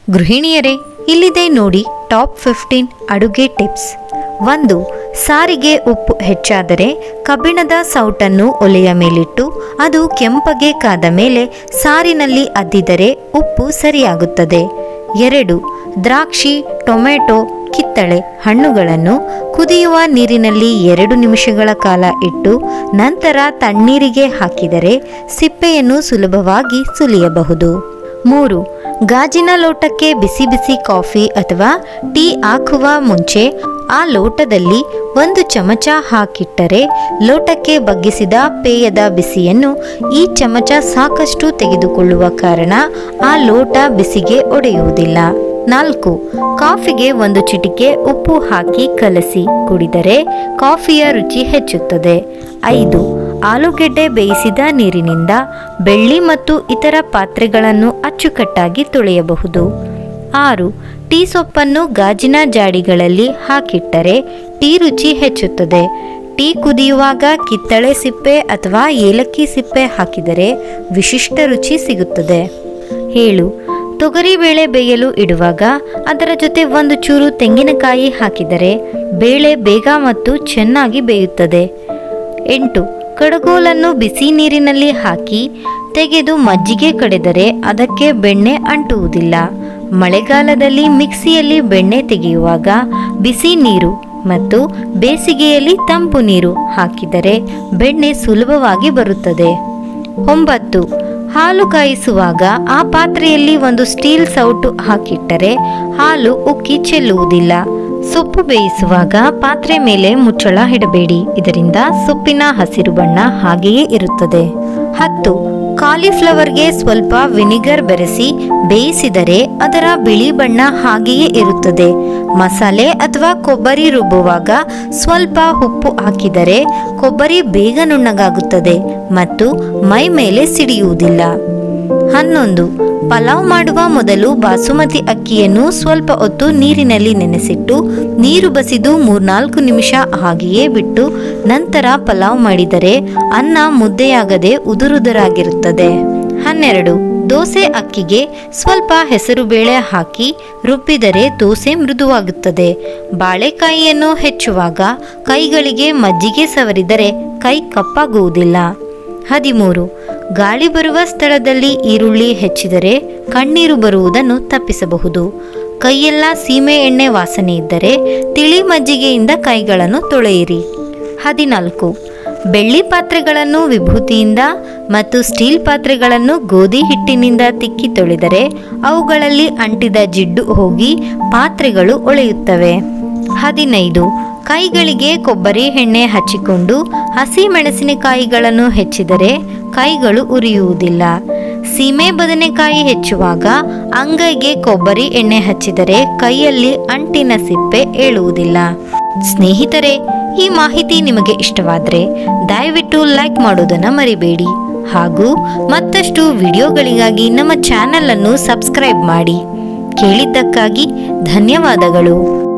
ಗೃಹಿಣಿಯರೇ ಇಲ್ಲಿದೆ ನೋಡಿ top fifteen ಅಡುಗೆ ಟಿಪ್ಸ್ ಒಂದು ಸಾರಿಗೆ ಉಪ್ಪು ಹೆಚ್ಚಾದರೆ ಕಬ್ಬಿಣದ ಸೌಟನ್ನು ಒಲೆಯ ಮೇಲಿಟ್ಟು ಅದು ಕೆಂಪಗೆ ಕಾದ ಮೇಲೆ ಸಾರಿನಲ್ಲಿ ಅದ್ದಿದರೆ ಉಪ್ಪು ಸರಿಯಾಗುತ್ತದೆ ಎರಡು ದ್ರಾಕ್ಷಿ ಟೊಮೆಟೊ ಕಿತ್ತಳೆ ಹಣ್ಣುಗಳನ್ನು ಕುದಿಯುವ ನೀರಿನಲ್ಲಿ ಎರಡು ನಿಮಿಷಗಳ ಕಾಲ ಇಟ್ಟು ನಂತರ ತಣ್ಣೀರಿಗೆ ಹಾಕಿದರೆ ಸಿಪ್ಪೆಯನ್ನು ಸುಲಭವಾಗಿ ಸುಲಿಯಬಹುದು ಮೂರು ಗಾಜಿನ ಲೋಟಕ್ಕೆ ಬಿಸಿ ಬಿಸಿ ಕಾಫಿ ಅಥವಾ ಟೀ ಹಾಕುವ ಮುಂಚೆ ಆ ಲೋಟದಲ್ಲಿ ಒಂದು ಚಮಚ ಹಾಕಿಟ್ಟರೆ ಲೋಟಕ್ಕೆ ಬಗ್ಗಿಸಿದ ಪೇಯದ ಬಿಸಿಯನ್ನು ಈ ಚಮಚ ಸಾಕಷ್ಟು ತೆಗೆದುಕೊಳ್ಳುವ ಕಾರಣ ಆ ಲೋಟ ಬಿಸಿಗೆ ಒಡೆಯುವುದಿಲ್ಲ ನಾಲ್ಕು ಕಾಫಿಗೆ ಒಂದು ಚಿಟಿಕೆ ಉಪ್ಪು ಹಾಕಿ ಕಲಸಿ ಕುಡಿದರೆ ಕಾಫಿಯ ರುಚಿ ಹೆಚ್ಚುತ್ತದೆ ಐದು ಆಲೂಗೆಡ್ಡೆ ಬೇಯಿಸಿದ ನೀರಿನಿಂದ ಬೆಳ್ಳಿ ಮತ್ತು ಇತರ ಪಾತ್ರೆಗಳನ್ನು ಅಚ್ಚುಕಟ್ಟಾಗಿ ತೊಳೆಯಬಹುದು ಆರು ಟೀ ಸೊಪ್ಪನ್ನು ಗಾಜಿನ ಜಾಡಿಗಳಲ್ಲಿ ಹಾಕಿಟ್ಟರೆ ಟೀ ರುಚಿ ಹೆಚ್ಚುತ್ತದೆ ಟೀ ಕುದಿಯುವಾಗ ಕಿತ್ತಳೆ ಸಿಪ್ಪೆ ಅಥವಾ ಏಲಕ್ಕಿ ಸಿಪ್ಪೆ ಹಾಕಿದರೆ ವಿಶಿಷ್ಟ ರುಚಿ ಸಿಗುತ್ತದೆ ಏಳು ತೊಗರಿಬೇಳೆ ಬೇಯಲು ಇಡುವಾಗ ಅದರ ಜೊತೆ ಒಂದು ಚೂರು ತೆಂಗಿನಕಾಯಿ ಹಾಕಿದರೆ ಬೇಳೆ ಬೇಗ ಮತ್ತು ಚೆನ್ನಾಗಿ ಬೇಯುತ್ತದೆ ಎಂಟು ಕಡಗೋಲನ್ನು ಬಿಸಿ ನೀರಿನಲ್ಲಿ ಹಾಕಿ ತೆಗೆದು ಮಜ್ಜಿಗೆ ಕಡೆದರೆ ಅದಕ್ಕೆ ಬೆಣ್ಣೆ ಅಂಟುವುದಿಲ್ಲ ಮಳೆಗಾಲದಲ್ಲಿ ಮಿಕ್ಸಿಯಲ್ಲಿ ಬೆಣ್ಣೆ ತೆಗೆಯುವಾಗ ಬಿಸಿ ನೀರು ಮತ್ತು ಬೇಸಿಗೆಯಲ್ಲಿ ತಂಪು ನೀರು ಹಾಕಿದರೆ ಬೆಣ್ಣೆ ಸುಲಭವಾಗಿ ಬರುತ್ತದೆ ಒಂಬತ್ತು ಹಾಲು ಕಾಯಿಸುವಾಗ ಆ ಪಾತ್ರೆಯಲ್ಲಿ ಒಂದು ಸ್ಟೀಲ್ ಸೌಟು ಹಾಕಿಟ್ಟರೆ ಹಾಲು ಉಕ್ಕಿ ಚೆಲ್ಲುವುದಿಲ್ಲ ಸೊಪ್ಪು ಬೇಯಿಸುವಾಗ ಪಾತ್ರೆ ಮೇಲೆ ಮುಚ್ಚಳ ಇಡಬೇಡಿ ಇದರಿಂದ ಸೊಪ್ಪಿನ ಹಸಿರು ಬಣ್ಣ ಹಾಗೆಯೇ ಇರುತ್ತದೆ ಹತ್ತು ಕಾಲಿಫ್ಲವರ್ಗೆ ಸ್ವಲ್ಪ ವಿನಿಗರ್ ಬೆರೆಸಿ ಬೇಯಿಸಿದರೆ ಅದರ ಬಿಳಿ ಬಣ್ಣ ಹಾಗೆಯೇ ಇರುತ್ತದೆ ಮಸಾಲೆ ಅಥವಾ ಕೊಬ್ಬರಿ ರುಬ್ಬುವಾಗ ಸ್ವಲ್ಪ ಉಪ್ಪು ಹಾಕಿದರೆ ಕೊಬ್ಬರಿ ಬೇಗ ನುಣ್ಣಗಾಗುತ್ತದೆ ಮತ್ತು ಮೈ ಮೇಲೆ ಸಿಡಿಯುವುದಿಲ್ಲ ಹನ್ನೊಂದು ಪಲಾವ್ ಮಾಡುವ ಮೊದಲು ಬಾಸುಮತಿ ಅಕ್ಕಿಯನ್ನು ಸ್ವಲ್ಪ ಹೊತ್ತು ನೀರಿನಲ್ಲಿ ನೆನೆಸಿಟ್ಟು ನೀರು ಬಸಿದು ಮೂರ್ನಾಲ್ಕು ನಿಮಿಷ ಹಾಗೆಯೇ ಬಿಟ್ಟು ನಂತರ ಪಲಾವ್ ಮಾಡಿದರೆ ಅನ್ನ ಮುದ್ದೆಯಾಗದೆ ಉದುರುದುರಾಗಿರುತ್ತದೆ ಹನ್ನೆರಡು ದೋಸೆ ಅಕ್ಕಿಗೆ ಸ್ವಲ್ಪ ಹೆಸರುಬೇಳೆ ಹಾಕಿ ರುಬ್ಬಿದರೆ ದೋಸೆ ಮೃದುವಾಗುತ್ತದೆ ಬಾಳೆಕಾಯಿಯನ್ನು ಹೆಚ್ಚುವಾಗ ಕೈಗಳಿಗೆ ಮಜ್ಜಿಗೆ ಸವರಿದರೆ ಕೈ ಕಪ್ಪಾಗುವುದಿಲ್ಲ ಹದಿಮೂರು ಗಾಳಿ ಬರುವ ಸ್ಥಳದಲ್ಲಿ ಈರುಳ್ಳಿ ಹೆಚ್ಚಿದರೆ ಕಣ್ಣೀರು ಬರುವುದನ್ನು ತಪ್ಪಿಸಬಹುದು ಕೈಯೆಲ್ಲ ಸೀಮೆ ಎಣ್ಣೆ ವಾಸನೆ ಇದ್ದರೆ ತಿಳಿ ಮಜ್ಜಿಗೆಯಿಂದ ಕೈಗಳನ್ನು ತೊಳೆಯಿರಿ ಹದಿನಾಲ್ಕು ಬೆಳ್ಳಿ ಪಾತ್ರೆಗಳನ್ನು ವಿಭೂತಿಯಿಂದ ಮತ್ತು ಸ್ಟೀಲ್ ಪಾತ್ರೆಗಳನ್ನು ಗೋಧಿ ಹಿಟ್ಟಿನಿಂದ ತಿಕ್ಕಿ ತೊಳೆದರೆ ಅವುಗಳಲ್ಲಿ ಅಂಟಿದ ಜಿಡ್ಡು ಹೋಗಿ ಪಾತ್ರೆಗಳು ಒಳೆಯುತ್ತವೆ ಹದಿನೈದು ಕೈಗಳಿಗೆ ಕೊಬ್ಬರಿ ಎಣ್ಣೆ ಹಚ್ಚಿಕೊಂಡು ಹಸಿ ಮೆಣಸಿನಕಾಯಿಗಳನ್ನು ಹೆಚ್ಚಿದರೆ ಕೈಗಳು ಉರಿಯುವುದಿಲ್ಲ ಸೀಮೆ ಬದನೆಕಾಯಿ ಹೆಚ್ಚುವಾಗ ಅಂಗೈಗೆ ಕೊಬ್ಬರಿ ಎಣ್ಣೆ ಹಚ್ಚಿದರೆ ಕೈಯಲ್ಲಿ ಅಂಟಿನ ಸಿಪ್ಪೆ ಏಳುವುದಿಲ್ಲ ಸ್ನೇಹಿತರೆ ಈ ಮಾಹಿತಿ ನಿಮಗೆ ಇಷ್ಟವಾದರೆ ದಯವಿಟ್ಟು ಲೈಕ್ ಮಾಡೋದನ್ನು ಮರಿಬೇಡಿ ಹಾಗೂ ಮತ್ತಷ್ಟು ವಿಡಿಯೋಗಳಿಗಾಗಿ ನಮ್ಮ ಚಾನಲ್ ಅನ್ನು ಸಬ್ಸ್ಕ್ರೈಬ್ ಮಾಡಿ ಕೇಳಿದ್ದಕ್ಕಾಗಿ ಧನ್ಯವಾದಗಳು